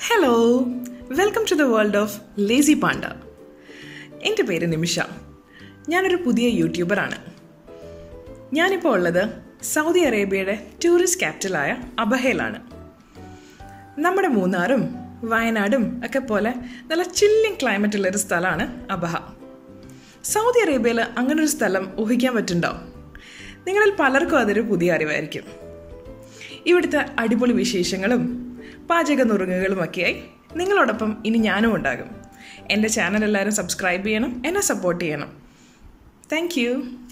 hello welcome to the world of lazy panda എൻ്റെ പേര് നിമിഷ ഞാനൊരു പുതിയ യൂട്യൂബറാണ് ഞാനിപ്പോൾ ഉള്ളത് സൗദി അറേബ്യയുടെ ടൂറിസ്റ്റ് ക്യാപിറ്റലായ അബഹയിലാണ് നമ്മുടെ മൂന്നാറും വയനാടും ഒക്കെ പോലെ നല്ല ചില്ലിങ് ക്ലൈമറ്റ് ഉള്ളൊരു സ്ഥലമാണ് അബഹ സൗദി അറേബ്യയിൽ അങ്ങനൊരു സ്ഥലം ഊഹിക്കാൻ പറ്റുന്നുണ്ടോ നിങ്ങളിൽ പലർക്കും അതൊരു പുതിയ അറിവായിരിക്കും ഇവിടുത്തെ അടിപൊളി വിശേഷങ്ങളും പാചക നുറുങ്ങുകളുമൊക്കെയായി നിങ്ങളോടൊപ്പം ഇനി ഞാനും ഉണ്ടാകും എൻ്റെ ചാനൽ എല്ലാവരും സബ്സ്ക്രൈബ് ചെയ്യണം എന്നെ സപ്പോർട്ട് ചെയ്യണം താങ്ക്